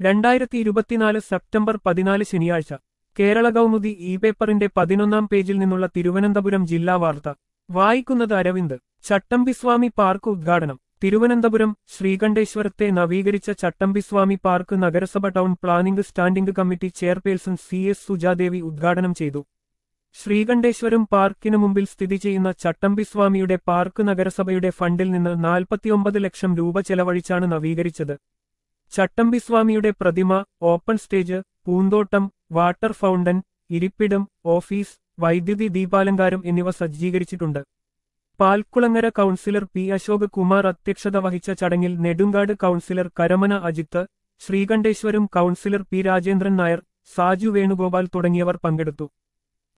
രണ്ടായിരത്തി ഇരുപത്തിനാല് സെപ്റ്റംബർ പതിനാല് ശനിയാഴ്ച കേരള കൗമുദി ഇ പേപ്പറിന്റെ പതിനൊന്നാം പേജിൽ നിന്നുള്ള തിരുവനന്തപുരം ജില്ലാ വാർത്ത വായിക്കുന്നത് അരവിന്ദ് ചട്ടമ്പിസ്വാമി പാർക്ക് ഉദ്ഘാടനം തിരുവനന്തപുരം ശ്രീകണ്ഠേശ്വരത്തെ നവീകരിച്ച ചട്ടമ്പിസ്വാമി പാർക്ക് നഗരസഭ town planning standing committee chairperson C S Sujadevi ഉദ്ഘാടനം ചെയ്തു ശ്രീകണ്ഠേശ്വരം പാർക്കിനു മുമ്പിൽ സ്ഥിതി ചെയ്യുന്ന ചട്ടമ്പിസ്വാമിയുടെ പാർക്ക് നഗരസഭയുടെ ഫണ്ടിൽ നിന്ന് നാൽപ്പത്തിയൊമ്പത് ലക്ഷം രൂപ ചെലവഴിച്ചാണ് നവീകരിച്ചത് ചട്ടമ്പിസ്വാമിയുടെ പ്രതിമ ഓപ്പൺ സ്റ്റേജ് പൂന്തോട്ടം വാട്ടർ ഫൗണ്ടൻ ഇരിപ്പിടം ഓഫീസ് വൈദ്യുതി ദീപാലങ്കാരം എന്നിവ സജ്ജീകരിച്ചിട്ടുണ്ട് പാൽക്കുളങ്ങര കൗൺസിലർ പി അശോക് കുമാർ അധ്യക്ഷത വഹിച്ച ചടങ്ങിൽ Nedumkad councillor Karamana Ajith Sreekanteswaram councillor P Rajendran Nair Saju Venugopal തുടങ്ങിയവർ പങ്കെടുത്തു